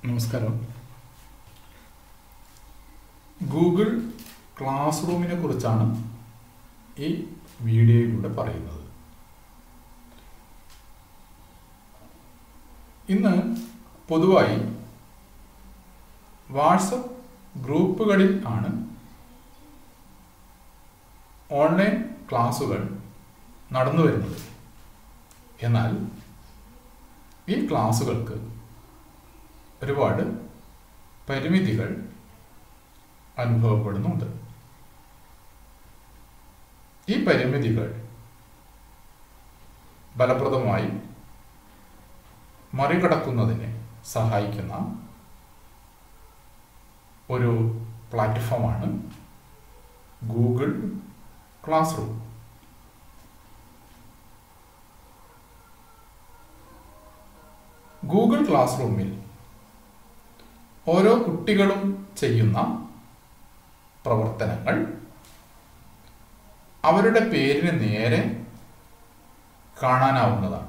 നമസ്കാരം Google class റൂമിനെ കുറിച്ചാണ് ഈ വീഡിയോയിലൂടെ പറയുന്നത് ഇന്ന് പൊതുവായി വാട്സപ്പ് ഗ്രൂപ്പുകളിൽ ആണ് ഓൺലൈൻ ക്ലാസുകൾ നടന്നു വരുന്നത് എന്നാൽ ഈ ക്ലാസുകൾക്ക് ഒരുപാട് പരിമിതികൾ അനുഭവപ്പെടുന്നുണ്ട് ഈ പരിമിതികൾ ഫലപ്രദമായി മറികടക്കുന്നതിന് സഹായിക്കുന്ന ഒരു പ്ലാറ്റ്ഫോമാണ് Google classroom Google class റൂമിൽ ഓരോ കുട്ടികളും ചെയ്യുന്ന പ്രവർത്തനങ്ങൾ അവരുടെ പേരിന് നേരെ കാണാനാവുന്നതാണ്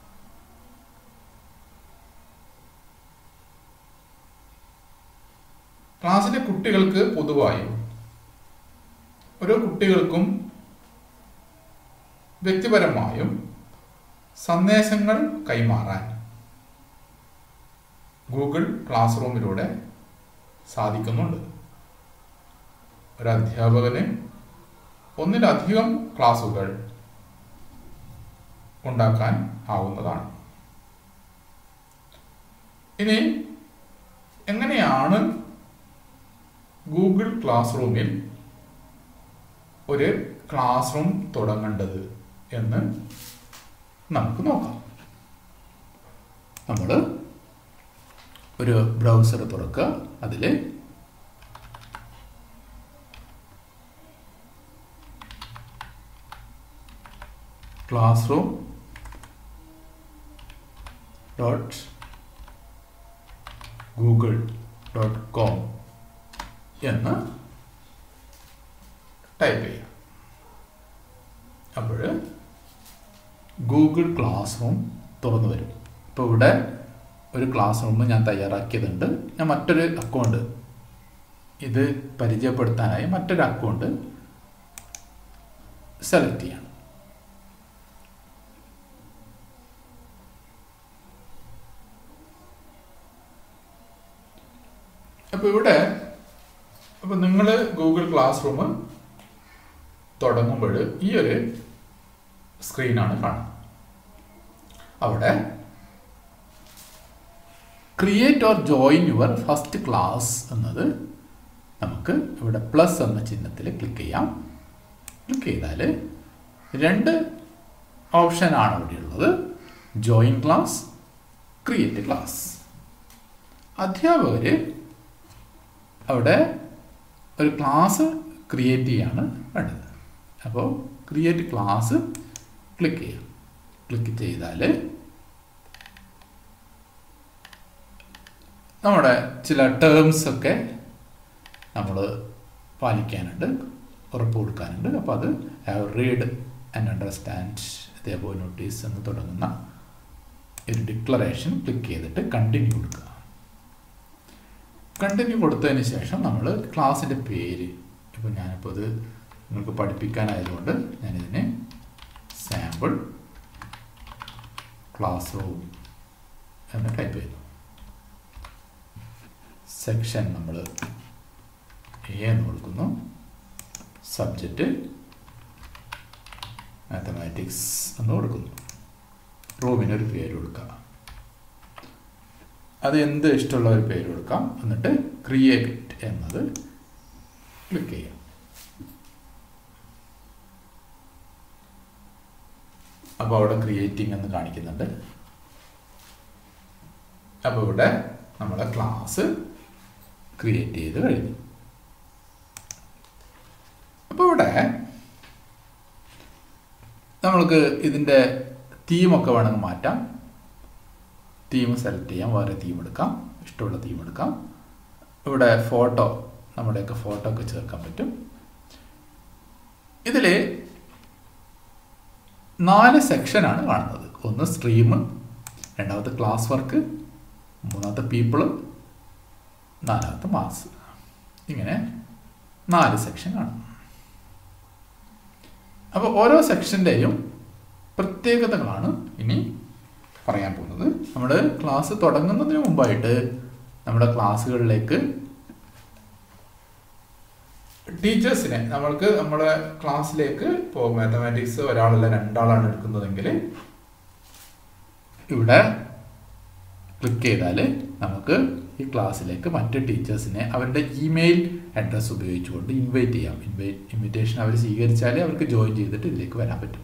ക്ലാസ്സിലെ കുട്ടികൾക്ക് പൊതുവായും ഓരോ കുട്ടികൾക്കും വ്യക്തിപരമായും സന്ദേശങ്ങൾ കൈമാറാൻ ഗൂഗിൾ ക്ലാസ് റൂമിലൂടെ സാധിക്കുന്നുണ്ട് ഒരു അധ്യാപകന് ഒന്നിലധികം ക്ലാസുകൾ ഉണ്ടാക്കാൻ ആവുന്നതാണ് ഇനി എങ്ങനെയാണ് ഗൂഗിൾ ക്ലാസ് റൂമിൽ ഒരു ക്ലാസ് റൂം തുടങ്ങേണ്ടത് എന്ന് നമുക്ക് നോക്കാം നമ്മൾ ഒരു ബ്രൗസർ തുറക്കുക അതിൽ classroom dot Google dot com എന്ന് ടൈപ്പ് ചെയ്യാം അപ്പോൾ ഗൂഗിൾ ക്ലാസ് റൂം തുറന്നു വരും ഇപ്പോൾ ഇവിടെ ഒരു ക്ലാസ് റൂം ഞാൻ തയ്യാറാക്കിയതുണ്ട് ഞാൻ മറ്റൊരു അക്കൗണ്ട് ഇത് പരിചയപ്പെടുത്താനായി മറ്റൊരു അക്കൗണ്ട് സെലക്ട് ചെയ്യണം അപ്പോൾ ഇവിടെ അപ്പോൾ നിങ്ങൾ ഗൂഗിൾ ക്ലാസ് റൂം തുടങ്ങുമ്പോൾ ഈ ഒരു സ്ക്രീനാണ് കാണുന്നത് അവിടെ create or join your first class എന്നത് നമുക്ക് ഇവിടെ പ്ലസ് എന്ന ചിഹ്നത്തിൽ ക്ലിക്ക് ചെയ്യാം ക്ലിക്ക് ചെയ്താൽ രണ്ട് ഓപ്ഷനാണ് ഇവിടെ ഉള്ളത് ജോയിൻ ക്ലാസ് ക്രിയേറ്റ് ക്ലാസ് അധ്യാപകർ അവിടെ ഒരു ക്ലാസ് ക്രിയേറ്റ് ചെയ്യാണ് വേണ്ടത് അപ്പോൾ ക്രിയേറ്റ് ക്ലാസ് ക്ലിക്ക് ചെയ്യാം ക്ലിക്ക് ചെയ്താൽ നമ്മുടെ ചില ടേംസ് ഒക്കെ നമ്മൾ പാലിക്കാനുണ്ട് ഉറപ്പ് കൊടുക്കാനുണ്ട് അപ്പോൾ അത് ഹാവ് റീഡ് ആൻഡ് അണ്ടർസ്റ്റാൻഡ് ഇതേപോലെ നോട്ടീസ് എന്ന് തുടങ്ങുന്ന ഒരു ഡിക്ലറേഷൻ ക്ലിക്ക് ചെയ്തിട്ട് കണ്ടിന്യൂ കൊടുക്കുക കണ്ടിന്യൂ കൊടുത്തതിന് ശേഷം നമ്മൾ ക്ലാസ്സിൻ്റെ പേര് ഇപ്പോൾ ഞാനിപ്പോൾ ഇത് നിങ്ങൾക്ക് പഠിപ്പിക്കാനായതുകൊണ്ട് ഞാനിതിനെ സാമ്പിൾ ക്ലാസ് റൂം എന്ന് ടൈപ്പ് ചെയ്യുന്നു സെക്ഷൻ നമ്മൾ എ എന്ന് കൊടുക്കുന്നു സബ്ജക്റ്റ് മാത്തമാറ്റിക്സ് എന്ന് കൊടുക്കുന്നു റൂമിനൊരു പേര് കൊടുക്കുക അത് എന്ത് ഇഷ്ടമുള്ള ഒരു പേര് കൊടുക്കാം എന്നിട്ട് ക്രിയേറ്റ് എന്നത് ക്ലിക്ക് ചെയ്യാം അപ്പോൾ അവിടെ ക്രിയേറ്റിംഗ് എന്ന് കാണിക്കുന്നുണ്ട് അപ്പോൾ ഇവിടെ നമ്മളെ ക്ലാസ് ക്രിയേറ്റ് ചെയ്ത് കഴിഞ്ഞു അപ്പോൾ ഇവിടെ നമ്മൾക്ക് ഇതിൻ്റെ തീമൊക്കെ വേണമെങ്കിൽ മാറ്റാം തീം സെലക്ട് ചെയ്യാം വേറെ തീം എടുക്കാം ഇഷ്ടമുള്ള തീം എടുക്കാം ഇവിടെ ഫോട്ടോ നമ്മുടെയൊക്കെ ഫോട്ടോ ഒക്കെ ചേർക്കാൻ പറ്റും ഇതിൽ നാല് സെക്ഷനാണ് കാണുന്നത് ഒന്ന് സ്ട്രീം രണ്ടാമത്തെ ക്ലാസ് വർക്ക് മൂന്നാമത്തെ പീപ്പിൾ നാലാമത്തെ മാർക്സ് ഇങ്ങനെ നാല് സെക്ഷൻ കാണും അപ്പോൾ ഓരോ സെക്ഷൻ്റെയും പ്രത്യേകതകളാണ് ഇനി പറയാൻ പോകുന്നത് നമ്മുടെ ക്ലാസ് തുടങ്ങുന്നതിന് മുമ്പായിട്ട് നമ്മുടെ ക്ലാസ്സുകളിലേക്ക് ടീച്ചേഴ്സിനെ നമ്മൾക്ക് നമ്മുടെ ക്ലാസ്സിലേക്ക് ഇപ്പോൾ മാത്തമാറ്റിക്സ് ഒരാളല്ല രണ്ടാളാണ് എടുക്കുന്നതെങ്കിൽ ഇവിടെ ക്ലിക്ക് ചെയ്താൽ നമുക്ക് ഈ ക്ലാസ്സിലേക്ക് മറ്റ് ടീച്ചേഴ്സിനെ അവരുടെ ഇമെയിൽ അഡ്രസ്സ് ഉപയോഗിച്ചുകൊണ്ട് ഇൻവൈറ്റ് ചെയ്യാം ഇൻവൈറ്റ് ഇൻവിറ്റേഷൻ അവർ സ്വീകരിച്ചാലേ അവർക്ക് ജോയിൻ ചെയ്തിട്ട് ഇതിലേക്ക് വരാൻ പറ്റും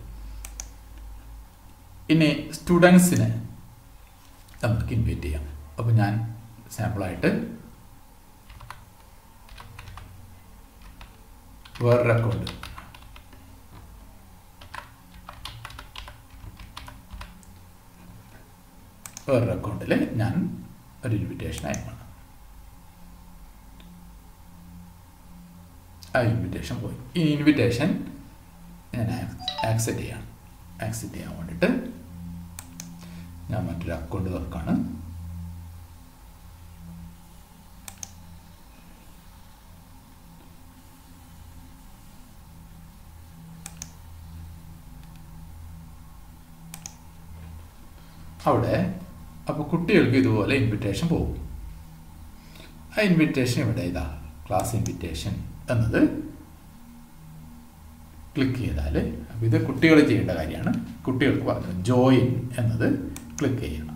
ഇനി സ്റ്റുഡൻസിനെ നമുക്ക് ഇൻവൈറ്റ് ചെയ്യാം അപ്പോൾ ഞാൻ സാമ്പിളായിട്ട് വേറൊരു അക്കൗണ്ട് വേറൊരു അക്കൗണ്ടിൽ ഞാൻ ഒരു ഇൻവിറ്റേഷൻ അയക്കണം ആ ഇൻവിറ്റേഷൻ പോയി ഈ ഇൻവിറ്റേഷൻ ഞാൻ ആക്സെപ്റ്റ് ചെയ്യാം ആക്സെപ്റ്റ് ചെയ്യാൻ വേണ്ടിയിട്ട് ഞാൻ മറ്റൊരു അക്കൗണ്ട് തുറക്കാണ് അവിടെ അപ്പോൾ കുട്ടികൾക്ക് ഇതുപോലെ ഇൻവിറ്റേഷൻ പോകും ആ ഇൻവിറ്റേഷൻ ഇവിടെ ഇതാ ക്ലാസ് ഇൻവിറ്റേഷൻ എന്നത് ക്ലിക്ക് ചെയ്താൽ അപ്പോൾ ഇത് കുട്ടികൾ ചെയ്യേണ്ട കാര്യമാണ് കുട്ടികൾക്ക് പറഞ്ഞത് ജോയിൻ എന്നത് ക്ലിക്ക് ചെയ്യണം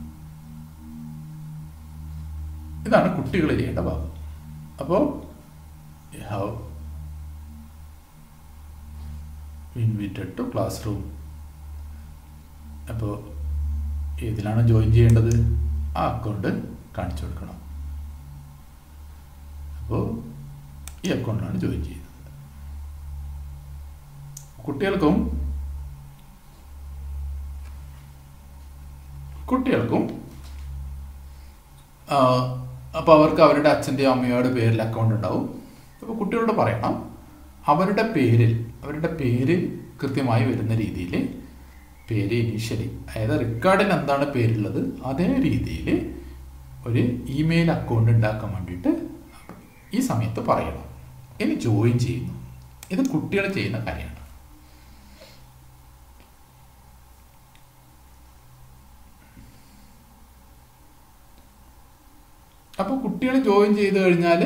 ഇതാണ് കുട്ടികൾ ചെയ്യേണ്ട ഭാഗം അപ്പോൾ have invited to classroom അപ്പോൾ ഏതിലാണ് ജോയിൻ ചെയ്യേണ്ടത് ആ അക്കൗണ്ട് കാണിച്ചു കൊടുക്കണം അപ്പോൾ ഈ അക്കൗണ്ടിലാണ് ജോയിൻ ചെയ്യുന്നത് കുട്ടികൾക്കും കുട്ടികൾക്കും അപ്പോൾ അവർക്ക് അവരുടെ അച്ഛൻ്റെയോ അമ്മയോടെ പേരിൽ അക്കൗണ്ട് ഉണ്ടാവും അപ്പോൾ കുട്ടികളോട് പറയണം അവരുടെ പേരിൽ അവരുടെ പേര് കൃത്യമായി വരുന്ന രീതിയിൽ പേര് ഇനീഷ്യലി അതായത് റെക്കോർഡിൽ എന്താണ് പേരുള്ളത് അതേ രീതിയിൽ ഒരു ഇമെയിൽ അക്കൗണ്ട് ഉണ്ടാക്കാൻ വേണ്ടിയിട്ട് ഈ സമയത്ത് പറയണം ഇനി ജോയിൻ ചെയ്യുന്നു ഇത് കുട്ടികൾ ചെയ്യുന്ന കാര്യമാണ് അപ്പോൾ കുട്ടികൾ ജോയിൻ ചെയ്ത് കഴിഞ്ഞാൽ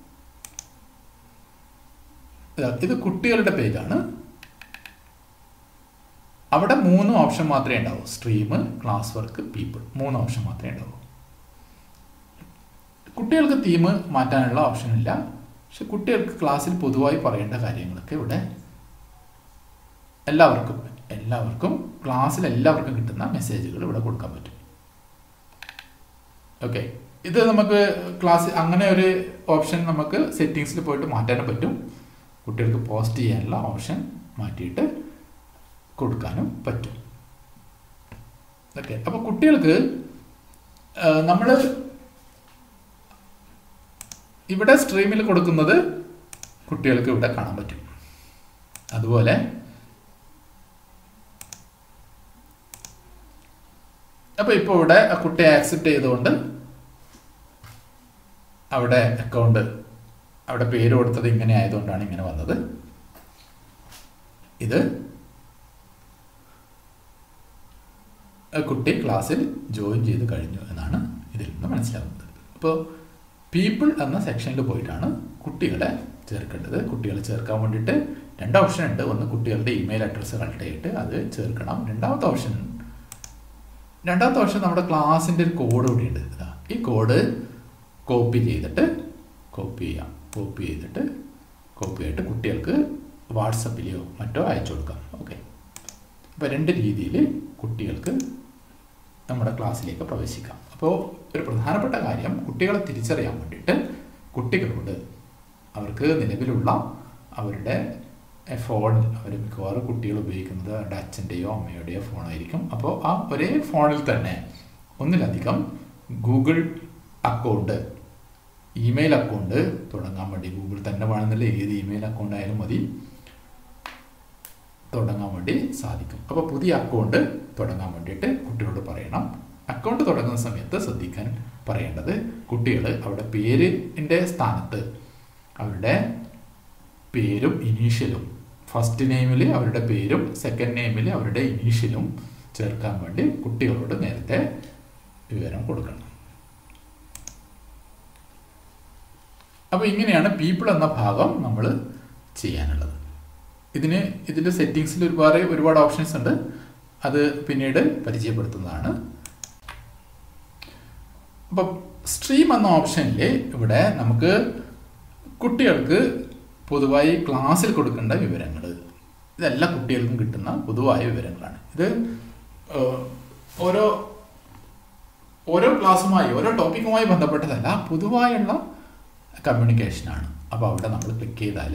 ഇത് കുട്ടികളുടെ പേജാണ് അവിടെ മൂന്ന് ഓപ്ഷൻ മാത്രമേ ഉണ്ടാവൂ സ്ട്രീം ക്ലാസ് വർക്ക് പീപ്പിൾ മൂന്ന് ഓപ്ഷൻ മാത്രമേ ഉണ്ടാവൂ കുട്ടികൾക്ക് തീം മാറ്റാനുള്ള ഓപ്ഷൻ ഇല്ല പക്ഷെ കുട്ടികൾക്ക് ക്ലാസ്സിൽ പൊതുവായി പറയേണ്ട കാര്യങ്ങളൊക്കെ ഇവിടെ എല്ലാവർക്കും എല്ലാവർക്കും ക്ലാസ്സിൽ എല്ലാവർക്കും കിട്ടുന്ന മെസ്സേജുകൾ ഇവിടെ കൊടുക്കാൻ പറ്റും ഓക്കെ ഇത് നമുക്ക് ക്ലാസ് അങ്ങനെ ഒരു ഓപ്ഷൻ നമുക്ക് സെറ്റിങ്സിൽ പോയിട്ട് മാറ്റാനും പറ്റും കുട്ടികൾക്ക് പോസ്റ്റ് ചെയ്യാനുള്ള ഓപ്ഷൻ മാറ്റിയിട്ട് കൊടുക്കാനും പറ്റും ഓക്കെ അപ്പോൾ കുട്ടികൾക്ക് നമ്മൾ ഇവിടെ സ്ട്രീമിൽ കൊടുക്കുന്നത് കുട്ടികൾക്ക് ഇവിടെ കാണാൻ പറ്റും അതുപോലെ അപ്പോൾ ഇപ്പോൾ ഇവിടെ ആ കുട്ടിയെ ആക്സെപ്റ്റ് ചെയ്തുകൊണ്ട് അവിടെ അക്കൗണ്ട് അവിടെ പേര് കൊടുത്തത് ഇങ്ങനെ ആയതുകൊണ്ടാണ് ഇങ്ങനെ വന്നത് ഇത് കുട്ടി ക്ലാസ്സിൽ ജോയിൻ ചെയ്ത് കഴിഞ്ഞു എന്നാണ് ഇതിൽ നിന്ന് മനസ്സിലാകുന്നത് അപ്പോൾ പീപ്പിൾ എന്ന സെക്ഷനിൽ പോയിട്ടാണ് കുട്ടികളെ ചേർക്കേണ്ടത് കുട്ടികളെ ചേർക്കാൻ വേണ്ടിയിട്ട് രണ്ട് ഓപ്ഷൻ ഉണ്ട് ഒന്ന് കുട്ടികളുടെ ഇമെയിൽ അഡ്രസ്സ് കളക്ട് ചെയ്തിട്ട് അത് ചേർക്കണം രണ്ടാമത്തെ ഓപ്ഷൻ രണ്ടാമത്തെ ഓപ്ഷൻ നമ്മുടെ ക്ലാസ്സിൻ്റെ ഒരു കോഡ് ഇവിടെ ഉണ്ട് ഇതാ ഈ കോഡ് കോപ്പി ചെയ്തിട്ട് കോപ്പി ചെയ്യാം കോപ്പി ചെയ്തിട്ട് കോപ്പി ചെയ്തിട്ട് കുട്ടികൾക്ക് വാട്സപ്പിലെയോ മറ്റോ അയച്ചു കൊടുക്കാം ഓക്കെ അപ്പോൾ രണ്ട് രീതിയിൽ കുട്ടികൾക്ക് നമ്മുടെ ക്ലാസ്സിലേക്ക് പ്രവേശിക്കാം അപ്പോൾ ഒരു പ്രധാനപ്പെട്ട കാര്യം കുട്ടികളെ തിരിച്ചറിയാൻ വേണ്ടിയിട്ട് കുട്ടികളോട് അവർക്ക് നിലവിലുള്ള അവരുടെ ഫോണിൽ അവർ മിക്കവാറും കുട്ടികൾ ഉപയോഗിക്കുന്നത് അവരുടെ അച്ഛൻ്റെയോ അമ്മയുടെയോ ഫോണായിരിക്കും അപ്പോൾ ആ ഒരേ ഫോണിൽ തന്നെ ഒന്നിലധികം ഗൂഗിൾ അക്കൗണ്ട് ഇമെയിൽ അക്കൗണ്ട് തുടങ്ങാൻ വേണ്ടി ഗൂഗിൾ തന്നെ വേണമെന്നില്ല ഏത് ഇമെയിൽ അക്കൗണ്ട് ആയാലും മതി തുടങ്ങാൻ വേണ്ടി സാധിക്കും അപ്പോൾ പുതിയ അക്കൗണ്ട് തുടങ്ങാൻ വേണ്ടിയിട്ട് കുട്ടികളോട് പറയണം അക്കൗണ്ട് തുടങ്ങുന്ന സമയത്ത് ശ്രദ്ധിക്കാൻ പറയേണ്ടത് കുട്ടികൾ അവിടെ പേരിൻ്റെ സ്ഥാനത്ത് അവരുടെ പേരും ഇനീഷ്യലും ഫസ്റ്റ് നെയിമിൽ അവരുടെ പേരും സെക്കൻഡ് നെയിമിൽ അവരുടെ ഇനീഷ്യലും ചേർക്കാൻ വേണ്ടി കുട്ടികളോട് നേരത്തെ വിവരം കൊടുക്കണം അപ്പോൾ ഇങ്ങനെയാണ് പീപ്പിൾ എന്ന ഭാഗം നമ്മൾ ചെയ്യാനുള്ളത് ഇതിന് ഇതിൻ്റെ സെറ്റിങ്സിൽ ഒരുപാട് ഒരുപാട് ഓപ്ഷൻസ് ഉണ്ട് അത് പിന്നീട് പരിചയപ്പെടുത്തുന്നതാണ് അപ്പം സ്ട്രീം എന്ന ഓപ്ഷനിൽ ഇവിടെ നമുക്ക് കുട്ടികൾക്ക് പൊതുവായി ക്ലാസ്സിൽ കൊടുക്കേണ്ട വിവരങ്ങൾ ഇതെല്ലാ കുട്ടികൾക്കും കിട്ടുന്ന പൊതുവായ വിവരങ്ങളാണ് ഇത് ഓരോ ഓരോ ക്ലാസ്സുമായി ഓരോ ടോപ്പിക്കുമായി ബന്ധപ്പെട്ടതല്ല പൊതുവായുള്ള കമ്മ്യൂണിക്കേഷനാണ് അപ്പോൾ അവിടെ നമ്മൾ ക്ലിക്ക് ചെയ്താൽ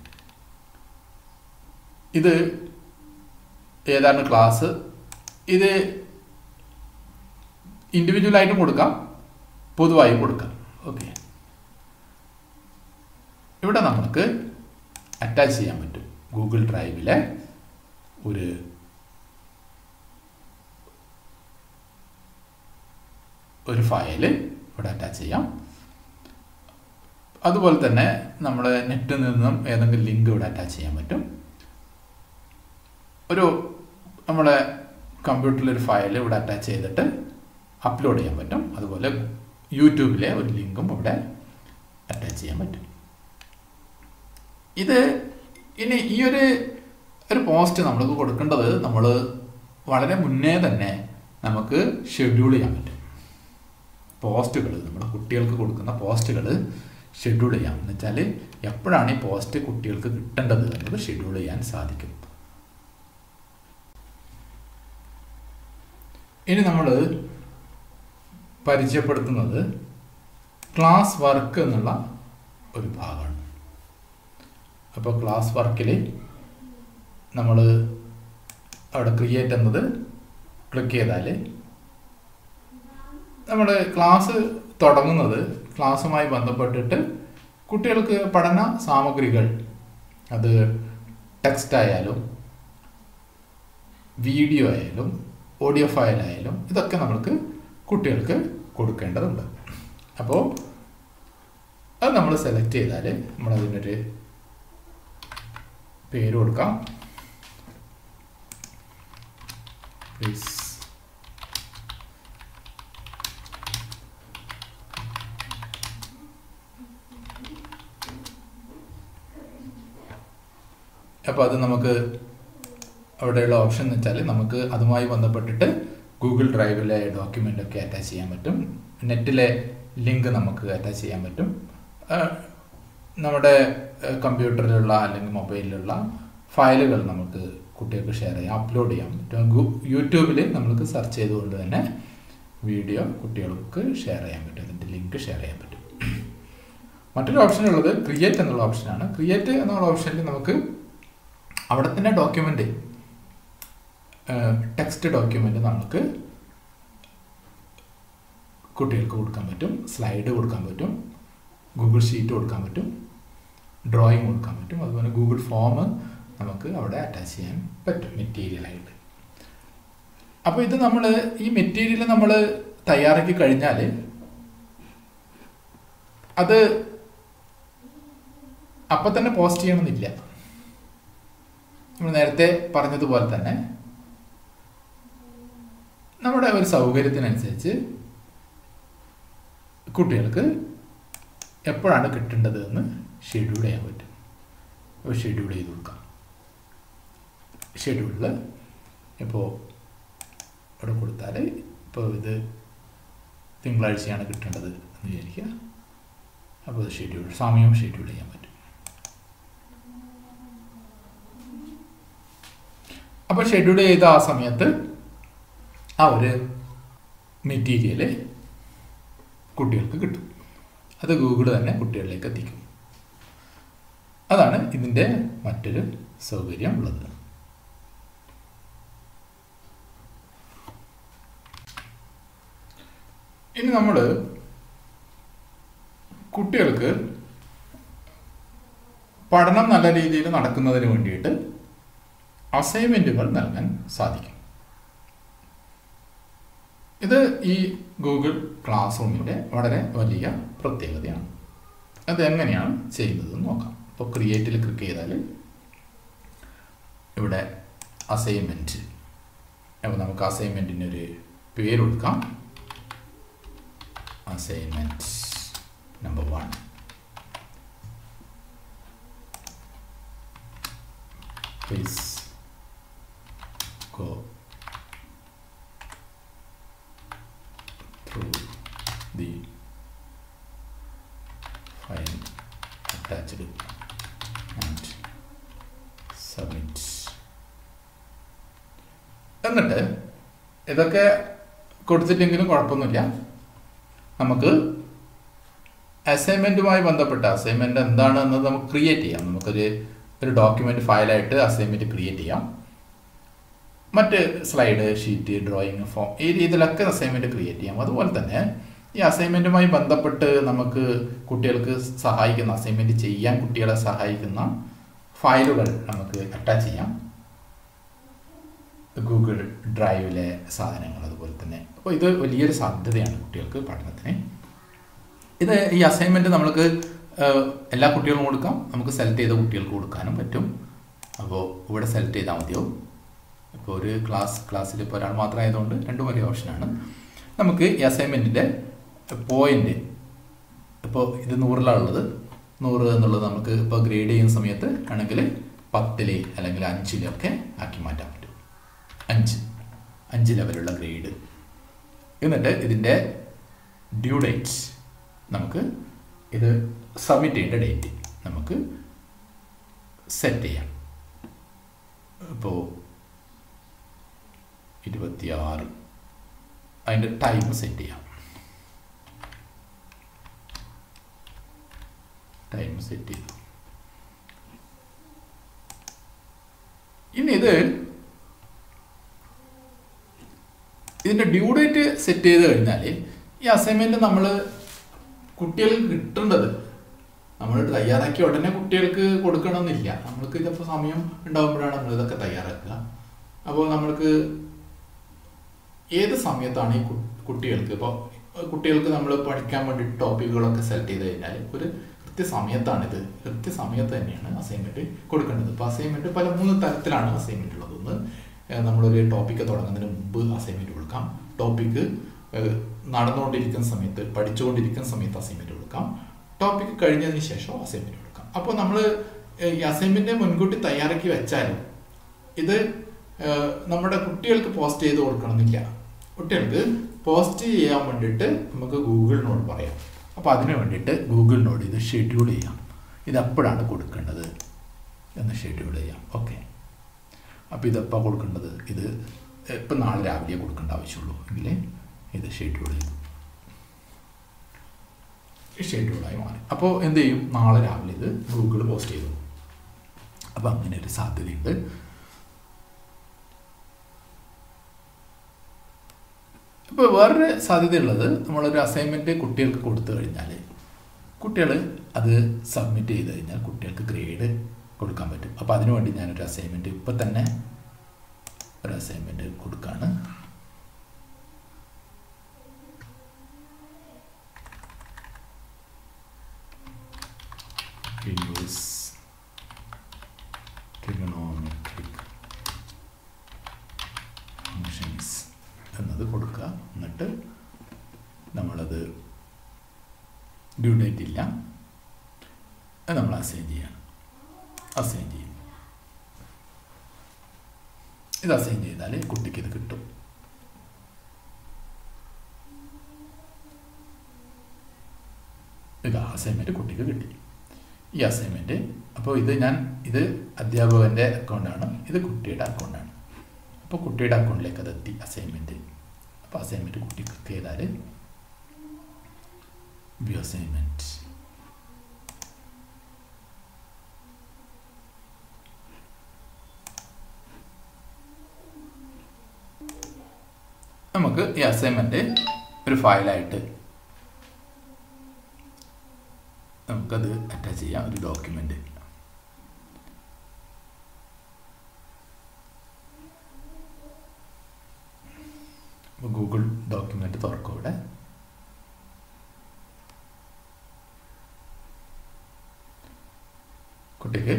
ഇത് ഏതാണ് ക്ലാസ് ഇത് ഇൻഡിവിജ്വലായിട്ടും കൊടുക്കാം പൊതുവായും കൊടുക്കാം ഓക്കെ ഇവിടെ നമുക്ക് അറ്റാച്ച് ചെയ്യാൻ പറ്റും ഗൂഗിൾ ഡ്രൈവിലെ ഒരു ഒരു ഫയൽ ഇവിടെ അറ്റാച്ച് ചെയ്യാം അതുപോലെ തന്നെ നമ്മൾ നെറ്റിൽ നിന്നും ഏതെങ്കിലും ലിങ്ക് ഇവിടെ അറ്റാച്ച് ചെയ്യാൻ പറ്റും ഒരു നമ്മുടെ കമ്പ്യൂട്ടറിൽ ഒരു ഫയൽ ഇവിടെ അറ്റാച്ച് ചെയ്തിട്ട് അപ്ലോഡ് ചെയ്യാൻ പറ്റും അതുപോലെ യൂട്യൂബിലെ ഒരു ലിങ്കും ഇവിടെ അറ്റാച്ച് ചെയ്യാൻ പറ്റും ഇത് ഇനി ഈ ഒരു ഒരു പോസ്റ്റ് നമ്മൾക്ക് കൊടുക്കേണ്ടത് നമ്മൾ വളരെ മുന്നേ തന്നെ നമുക്ക് ഷെഡ്യൂൾ ചെയ്യാൻ പറ്റും പോസ്റ്റുകൾ നമ്മൾ കുട്ടികൾക്ക് കൊടുക്കുന്ന പോസ്റ്റുകൾ ഷെഡ്യൂൾ ചെയ്യാം എന്ന് വെച്ചാൽ എപ്പോഴാണ് ഈ പോസ്റ്റ് കുട്ടികൾക്ക് കിട്ടേണ്ടത് എന്നത് ഷെഡ്യൂൾ ചെയ്യാൻ സാധിക്കും ഇനി നമ്മൾ പരിചയപ്പെടുത്തുന്നത് ക്ലാസ് വർക്ക് എന്നുള്ള ഒരു ഭാഗമാണ് അപ്പോൾ ക്ലാസ് വർക്കിൽ നമ്മൾ അവിടെ ക്രിയേറ്റ് എന്നത് ക്ലിക്ക് ചെയ്താൽ നമ്മുടെ ക്ലാസ് തുടങ്ങുന്നത് ക്ലാസ്സുമായി ബന്ധപ്പെട്ടിട്ട് കുട്ടികൾക്ക് പഠന സാമഗ്രികൾ അത് ടെക്സ്റ്റ് ആയാലും വീഡിയോ ആയാലും ഓഡിയോ ഫയൽ ആയാലും ഇതൊക്കെ നമ്മൾക്ക് കുട്ടികൾക്ക് കൊടുക്കേണ്ടതുണ്ട് അപ്പോൾ അത് നമ്മൾ സെലക്ട് ചെയ്താൽ നമ്മൾ അതിനൊരു പേര് കൊടുക്കാം പ്ലീസ് അപ്പോൾ അത് നമുക്ക് അവിടെയുള്ള ഓപ്ഷൻ എന്ന് വെച്ചാൽ നമുക്ക് അതുമായി ബന്ധപ്പെട്ടിട്ട് ഗൂഗിൾ ഡ്രൈവിലെ ഡോക്യുമെൻ്റ് ഒക്കെ അറ്റാച്ച് ചെയ്യാൻ പറ്റും നെറ്റിലെ ലിങ്ക് നമുക്ക് അറ്റാച്ച് ചെയ്യാൻ പറ്റും നമ്മുടെ കമ്പ്യൂട്ടറിലുള്ള അല്ലെങ്കിൽ മൊബൈലിലുള്ള ഫയലുകൾ നമുക്ക് കുട്ടികൾക്ക് ഷെയർ ചെയ്യാം അപ്ലോഡ് ചെയ്യാൻ പറ്റും യൂട്യൂബിൽ നമുക്ക് സെർച്ച് ചെയ്തുകൊണ്ട് തന്നെ വീഡിയോ കുട്ടികൾക്ക് ഷെയർ ചെയ്യാൻ പറ്റും അതിൻ്റെ ലിങ്ക് ഷെയർ ചെയ്യാൻ പറ്റും മറ്റൊരു ഓപ്ഷൻ ഉള്ളത് ക്രിയേറ്റ് എന്നുള്ള ഓപ്ഷനാണ് ക്രിയേറ്റ് എന്നുള്ള ഓപ്ഷനിൽ നമുക്ക് അവിടെ തന്നെ ഡോക്യുമെൻ്റ് ടെക്സ്റ്റ് ഡോക്യുമെൻ്റ് നമുക്ക് കുട്ടികൾക്ക് കൊടുക്കാൻ പറ്റും സ്ലൈഡ് കൊടുക്കാൻ പറ്റും ഗൂഗിൾ ഷീറ്റ് കൊടുക്കാൻ പറ്റും ഡ്രോയിങ് കൊടുക്കാൻ പറ്റും അതുപോലെ ഗൂഗിൾ ഫോം നമുക്ക് അവിടെ അറ്റാച്ച് ചെയ്യാൻ പറ്റും മെറ്റീരിയലായിട്ട് അപ്പോൾ ഇത് നമ്മൾ ഈ മെറ്റീരിയൽ നമ്മൾ തയ്യാറാക്കി കഴിഞ്ഞാൽ അത് അപ്പം തന്നെ പോസ്റ്റ് ചെയ്യണമെന്നില്ല നമ്മൾ നേരത്തെ പറഞ്ഞതുപോലെ തന്നെ നമ്മുടെ ഒരു സൗകര്യത്തിനനുസരിച്ച് കുട്ടികൾക്ക് എപ്പോഴാണ് കിട്ടേണ്ടത് എന്ന് ഷെഡ്യൂൾ ചെയ്യാൻ പറ്റും അപ്പോൾ ഷെഡ്യൂൾ ചെയ്ത് കൊടുക്കാം ഷെഡ്യൂളിൽ ഇപ്പോൾ ഇവിടെ കൊടുത്താൽ ഇപ്പോൾ ഇത് തിങ്കളാഴ്ചയാണ് കിട്ടേണ്ടത് എന്ന് വിചാരിക്കുക അപ്പോൾ ഇത് ഷെഡ്യൂൾ സമയം ഷെഡ്യൂൾ ചെയ്യാൻ പറ്റും അപ്പോൾ ഷെഡ്യൂൾ ചെയ്ത ആ സമയത്ത് ആ ഒരു മെറ്റീരിയൽ കുട്ടികൾക്ക് കിട്ടും അത് ഗൂഗിൾ തന്നെ കുട്ടികളിലേക്ക് എത്തിക്കും അതാണ് ഇതിൻ്റെ മറ്റൊരു സൗകര്യം ഉള്ളത് ഇനി നമ്മൾ കുട്ടികൾക്ക് പഠനം നല്ല രീതിയിൽ നടക്കുന്നതിന് വേണ്ടിയിട്ട് അസൈൻമെൻറ്റുകൾ നൽകാൻ സാധിക്കും ഇത് ഈ ഗൂഗിൾ ക്ലാസ് റൂമിൻ്റെ വളരെ വലിയ പ്രത്യേകതയാണ് അത് എങ്ങനെയാണ് ചെയ്യുന്നതെന്ന് നോക്കാം ഇപ്പോൾ ക്രിയേറ്റിൽ ക്ലിക്ക് ചെയ്താൽ ഇവിടെ അസൈൻമെൻറ്റ് അപ്പോൾ നമുക്ക് അസൈൻമെൻറ്റിന് ഒരു പേര് കൊടുക്കാം assignment number one please go through the file attached and submit എന്നിട്ട് ഇതൊക്കെ കൊടുത്തിട്ടെങ്കിലും കുഴപ്പമൊന്നുമില്ല നമുക്ക് അസൈൻമെൻറ്റുമായി ബന്ധപ്പെട്ട അസൈൻമെൻറ്റ് എന്താണെന്നത് നമുക്ക് ക്രിയേറ്റ് ചെയ്യാം നമുക്കൊരു ഒരു ഡോക്യുമെൻറ്റ് ഫയലായിട്ട് അസൈൻമെൻറ്റ് ക്രിയേറ്റ് ചെയ്യാം മറ്റ് സ്ലൈഡ് ഷീറ്റ് ഡ്രോയിങ് ഫോം ഈ രീതിയിലൊക്കെ അസൈൻമെൻറ്റ് ക്രിയേറ്റ് ചെയ്യാം അതുപോലെ തന്നെ ഈ അസൈൻമെൻറ്റുമായി ബന്ധപ്പെട്ട് നമുക്ക് കുട്ടികൾക്ക് സഹായിക്കുന്ന അസൈൻമെൻറ്റ് ചെയ്യാൻ കുട്ടികളെ സഹായിക്കുന്ന ഫയലുകൾ നമുക്ക് അറ്റാച്ച് ചെയ്യാം ഗൂഗിൾ ഡ്രൈവിലെ സാധനങ്ങൾ അതുപോലെ തന്നെ അപ്പോൾ ഇത് വലിയൊരു സാധ്യതയാണ് കുട്ടികൾക്ക് പഠനത്തിന് ഇത് ഈ അസൈൻമെൻറ്റ് നമ്മൾക്ക് എല്ലാ കുട്ടികൾക്കും കൊടുക്കാം നമുക്ക് സെലക്ട് ചെയ്ത കുട്ടികൾക്ക് കൊടുക്കാനും പറ്റും അപ്പോൾ ഇവിടെ സെലക്ട് ചെയ്താൽ മതിയോ ഇപ്പോൾ ഒരു ക്ലാസ് ക്ലാസ്സിൽ ഇപ്പോൾ ഒരാൾ മാത്രം ആയതുകൊണ്ട് രണ്ടും ഒരേ ഓപ്ഷനാണ് നമുക്ക് ഈ അസൈൻമെൻറ്റിൻ്റെ പോയിൻ്റ് ഇപ്പോൾ ഇത് നൂറിലാണ് ഉള്ളത് നൂറ് എന്നുള്ളത് നമുക്ക് ഇപ്പോൾ ഗ്രേഡ് ചെയ്യുന്ന സമയത്ത് ആണെങ്കിൽ പത്തിൽ അല്ലെങ്കിൽ അഞ്ചിലൊക്കെ ആക്കി മാറ്റാൻ പറ്റും അഞ്ച് അഞ്ച് ലെവലുള്ള ഗ്രേഡ് എന്നിട്ട് ഇതിൻ്റെ ഡ്യൂ ഡേറ്റ് നമുക്ക് ഇത് സബ്മിറ്റ് ചെയ്യേണ്ട ഡേറ്റ് നമുക്ക് സെറ്റ് ചെയ്യാം ഇപ്പോൾ ഇരുപത്തിയാറ് അതിൻ്റെ ടൈം സെറ്റ് ചെയ്യാം ടൈം സെറ്റ് ചെയ്തു ഇനി ഇത് ഇതിൻ്റെ ഡ്യൂ ഡേറ്റ് സെറ്റ് ചെയ്ത് കഴിഞ്ഞാൽ ഈ അസൈൻമെൻറ്റ് നമ്മൾ കുട്ടികൾക്ക് കിട്ടേണ്ടത് നമ്മൾ തയ്യാറാക്കിയ ഉടനെ കുട്ടികൾക്ക് കൊടുക്കണമെന്നില്ല നമ്മൾക്ക് ചിലപ്പോൾ സമയം ഉണ്ടാകുമ്പോഴാണ് നമ്മൾ ഇതൊക്കെ തയ്യാറാക്കുക അപ്പോൾ നമ്മൾക്ക് ഏത് സമയത്താണ് ഈ കുട്ടികൾക്ക് ഇപ്പോൾ കുട്ടികൾക്ക് നമ്മൾ പഠിക്കാൻ വേണ്ടി ടോപ്പിക്കുകളൊക്കെ സെലക്ട് ചെയ്ത് കഴിഞ്ഞാൽ ഒരു കൃത്യസമയത്താണിത് കൃത്യസമയത്ത് തന്നെയാണ് അസൈൻമെൻറ്റ് കൊടുക്കേണ്ടത് ഇപ്പോൾ അസൈൻമെൻറ്റ് പല മൂന്ന് തരത്തിലാണ് അസൈൻമെൻറ്റ് ഉള്ളത് ഒന്ന് നമ്മളൊരു ടോപ്പിക്ക് തുടങ്ങുന്നതിന് മുമ്പ് അസൈൻമെൻറ്റ് കൊടുക്കാം ടോപ്പിക്ക് നടന്നുകൊണ്ടിരിക്കുന്ന സമയത്ത് പഠിച്ചുകൊണ്ടിരിക്കുന്ന സമയത്ത് അസൈൻമെൻറ്റ് കൊടുക്കാം ടോപ്പിക്ക് കഴിഞ്ഞതിന് ശേഷം അസൈൻമെൻറ്റ് കൊടുക്കാം അപ്പോൾ നമ്മൾ ഈ അസൈൻമെൻറ്റ് മുൻകൂട്ടി തയ്യാറാക്കി വെച്ചാലും ഇത് നമ്മുടെ കുട്ടികൾക്ക് പോസ്റ്റ് ചെയ്ത് കൊടുക്കണമെന്നില്ല കുട്ടികൾക്ക് പോസ്റ്റ് ചെയ്യാൻ വേണ്ടിയിട്ട് നമുക്ക് ഗൂഗിളിനോട് പറയാം അപ്പോൾ അതിന് വേണ്ടിയിട്ട് ഗൂഗിളിനോട് ഇത് ഷെഡ്യൂൾ ചെയ്യാം ഇത് എപ്പോഴാണ് കൊടുക്കേണ്ടത് എന്ന് ഷെഡ്യൂൾ ചെയ്യാം ഓക്കെ അപ്പോൾ ഇതെപ്പോൾ കൊടുക്കേണ്ടത് ഇത് ഇപ്പം നാളെ രാവിലെ കൊടുക്കേണ്ട ആവശ്യമുള്ളൂ എങ്കിൽ ഇത് ഷെഡ്യൂൾ ചെയ്തു ഷെഡ്യൂളായി മാറി അപ്പോൾ എന്ത് ചെയ്യും നാളെ രാവിലെ ഇത് ഗൂഗിൾ പോസ്റ്റ് ചെയ്തു അപ്പോൾ അങ്ങനെ ഒരു സാധ്യതയുണ്ട് ഇപ്പോൾ വേറൊരു സാധ്യതയുള്ളത് നമ്മളൊരു അസൈൻമെൻറ്റ് കുട്ടികൾക്ക് കൊടുത്തു കഴിഞ്ഞാൽ കുട്ടികൾ അത് സബ്മിറ്റ് ചെയ്ത് കഴിഞ്ഞാൽ കുട്ടികൾക്ക് ഗ്രേഡ് കൊടുക്കാൻ പറ്റും അപ്പോൾ അതിനുവേണ്ടി ഞാനൊരു അസൈൻമെൻറ്റ് ഇപ്പം തന്നെ ഒരു അസൈൻമെൻറ്റ് കൊടുക്കുകയാണ് use trigonometric functions എന്നത് കൊടുക്കുക എന്നിട്ട് നമ്മളത് ഡ്യൂ ഡേറ്റ് ഇല്ല അത് നമ്മൾ അസൈൻ ചെയ്യണം അസൈൻ ചെയ്യും ഇത് അസൈൻ ചെയ്താൽ കുട്ടിക്ക് ഇത് കിട്ടും ഇത് അസൈൻമെൻറ്റ് കുട്ടിക്ക് കിട്ടി ഈ അസൈൻമെൻറ്റ് അപ്പോൾ ഇത് ഞാൻ ഇത് അധ്യാപകൻ്റെ അക്കൗണ്ടാണ് ഇത് കുട്ടിയുടെ അക്കൗണ്ടാണ് അപ്പോൾ കുട്ടിയുടെ അക്കൗണ്ടിലേക്ക് അത് എത്തി അസൈൻമെൻറ്റ് അപ്പോൾ അസൈൻമെൻറ്റ് കുട്ടി ക്ലിക്ക് ചെയ്താൽ വ്യൂ അസൈൻമെൻറ്റ് നമുക്ക് ഈ അസൈൻമെൻറ്റ് ഒരു ഫയലായിട്ട് നമുക്കത് അറ്റാച്ച് ചെയ്യാം ഒരു ഡോക്യുമെൻ്റ് ഗൂഗിൾ ഡോക്യുമെൻ്റ് തുറക്കും ഇവിടെ കുട്ടിക്ക്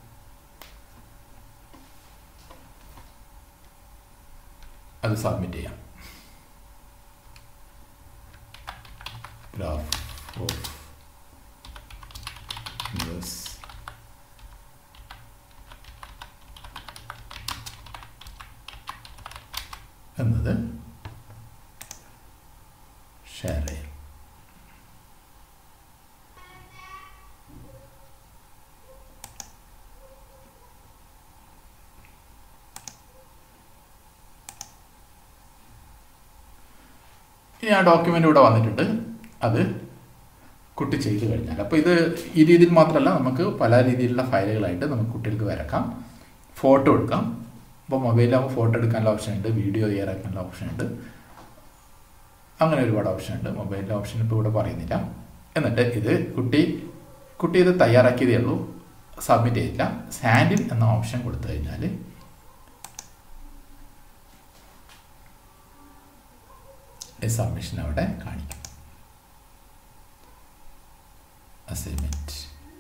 അത് സബ്മിറ്റ് ചെയ്യാം ഗ്രാഫ് ഓഫ് ന്യൂസ് എന്നത് ഷെയർ ചെയ്യാം ഇനി ആ ഡോക്യുമെൻ്റ് ഇവിടെ വന്നിട്ടുണ്ട് അത് കുട്ടി ചെയ്ത് കഴിഞ്ഞാൽ അപ്പോൾ ഇത് ഈ രീതിയിൽ മാത്രമല്ല നമുക്ക് പല രീതിയിലുള്ള ഫയലുകളായിട്ട് നമുക്ക് കുട്ടികൾക്ക് വരക്കാം ഫോട്ടോ എടുക്കാം ഇപ്പോൾ മൊബൈലിലാകുമ്പോൾ ഫോട്ടോ എടുക്കാനുള്ള ഓപ്ഷൻ ഉണ്ട് വീഡിയോ തയ്യാറാക്കാനുള്ള ഓപ്ഷൻ ഉണ്ട് അങ്ങനെ ഒരുപാട് ഓപ്ഷൻ ഉണ്ട് മൊബൈലിലെ ഓപ്ഷൻ ഇപ്പോൾ ഇവിടെ പറയുന്നില്ല എന്നിട്ട് ഇത് കുട്ടി കുട്ടി ഇത് തയ്യാറാക്കിയതേ ഉള്ളൂ സബ്മിറ്റ് ചെയ്തില്ല സാൻഡിൽ എന്ന ഓപ്ഷൻ കൊടുത്തു കഴിഞ്ഞാൽ സബ്മിഷൻ അവിടെ കാണിക്കും അസൈൻമെൻറ്റ്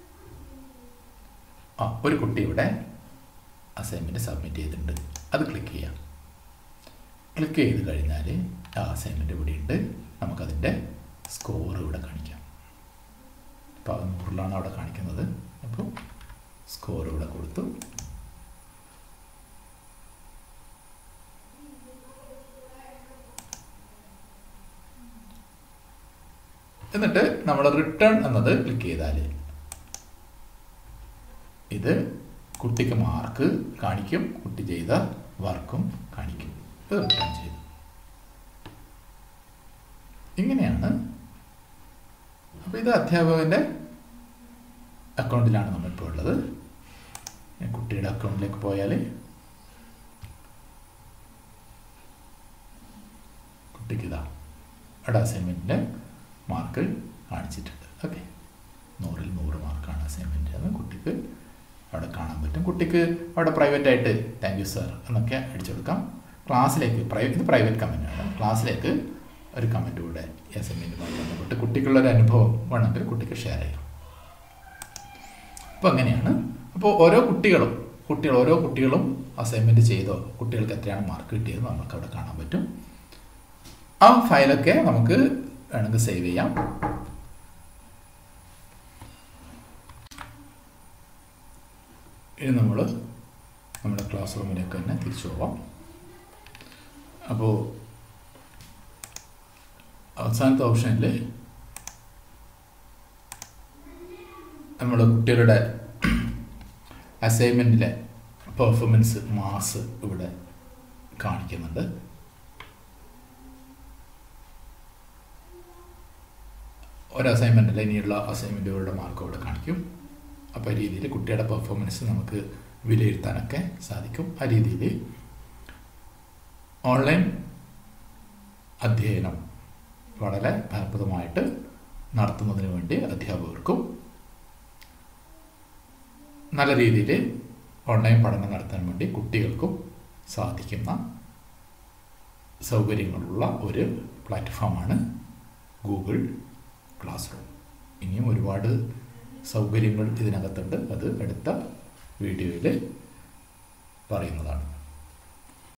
ആ ഒരു കുട്ടി ഇവിടെ അസൈൻമെൻറ്റ് സബ്മിറ്റ് ചെയ്തിട്ടുണ്ട് അത് ക്ലിക്ക് ചെയ്യാം ക്ലിക്ക് ചെയ്ത് കഴിഞ്ഞാൽ ആ അസൈൻമെൻറ്റ് ഇവിടെ ഉണ്ട് നമുക്കതിൻ്റെ സ്കോർ ഇവിടെ കാണിക്കാം അപ്പോൾ അത് നൂറിലാണ് അവിടെ കാണിക്കുന്നത് അപ്പോൾ സ്കോർ ഇവിടെ കൊടുത്തു എന്നിട്ട് നമ്മൾ റിട്ടേൺ എന്നത് ക്ലിക്ക് ചെയ്താൽ ഇത് കുട്ടിക്ക് മാർക്ക് കാണിക്കും കുട്ടി ചെയ്ത വർക്കും കാണിക്കും ഇത് റിട്ടേൺ ചെയ്തു ഇങ്ങനെയാണ് അപ്പോൾ ഇത് അധ്യാപകൻ്റെ അക്കൗണ്ടിലാണ് നമ്മളിപ്പോൾ ഉള്ളത് കുട്ടിയുടെ അക്കൗണ്ടിലേക്ക് പോയാൽ കുട്ടിക്ക് ഇതാ അവിടെ അസൈൻമെൻറ്റിൻ്റെ മാർക്ക് കാണിച്ചിട്ടുണ്ട് ഓക്കെ നൂറിൽ നൂറ് മാർക്കാണ് അസൈൻമെൻറ്റ് എന്ന് കുട്ടിക്ക് അവിടെ കാണാൻ പറ്റും കുട്ടിക്ക് അവിടെ പ്രൈവറ്റ് ആയിട്ട് താങ്ക് യു സർ എന്നൊക്കെ അടിച്ചു കൊടുക്കാം ക്ലാസ്സിലേക്ക് പ്രൈവറ്റ് ഇത് പ്രൈവറ്റ് കമൻറ്റാണ് ക്ലാസ്സിലേക്ക് ഒരു കമൻറ്റ് കൂടെ ഈ അസൈൻമെൻറ്റുമായി ബന്ധപ്പെട്ട് കുട്ടിക്കുള്ളൊരു അനുഭവം വേണമെങ്കിൽ കുട്ടിക്ക് ഷെയർ ചെയ്യാം അപ്പോൾ അങ്ങനെയാണ് അപ്പോൾ ഓരോ കുട്ടികളും കുട്ടികൾ ഓരോ കുട്ടികളും അസൈൻമെൻറ്റ് ചെയ്തോ കുട്ടികൾക്ക് എത്രയാണ് മാർക്ക് കിട്ടിയത് നമുക്ക് അവിടെ കാണാൻ പറ്റും ആ ഫയലൊക്കെ നമുക്ക് വേണമെങ്കിൽ സേവ് ചെയ്യാം ഇനി നമ്മൾ നമ്മുടെ ക്ലാസ് റൂമിലേക്ക് തന്നെ തിരിച്ചു പോവാം അപ്പോൾ അവസാനത്തെ ഓപ്ഷനിൽ നമ്മുടെ കുട്ടികളുടെ അസൈൻമെൻറ്റിലെ പെർഫോമൻസ് മാസ് ഇവിടെ കാണിക്കുന്നുണ്ട് ഒരു അസൈൻമെൻറ്റിൽ ഇനിയുള്ള അസൈൻമെൻറ്റുകളുടെ മാർക്ക് ഇവിടെ കാണിക്കും അപ്പോൾ ആ രീതിയിൽ കുട്ടിയുടെ പെർഫോമൻസ് നമുക്ക് വിലയിരുത്താനൊക്കെ സാധിക്കും ആ രീതിയിൽ ഓൺലൈൻ അധ്യയനം വളരെ ഫലപ്രദമായിട്ട് നടത്തുന്നതിന് വേണ്ടി അധ്യാപകർക്കും നല്ല രീതിയിൽ ഓൺലൈൻ പഠനം നടത്താൻ വേണ്ടി കുട്ടികൾക്കും സാധിക്കുന്ന സൗകര്യങ്ങളുള്ള ഒരു പ്ലാറ്റ്ഫോമാണ് ഗൂഗിൾ ക്ലാസ് റൂം ഇനിയും ഒരുപാട് സൗകര്യങ്ങൾ ഇതിനകത്തുണ്ട് അത് അടുത്ത വീഡിയോയിൽ പറയുന്നതാണ്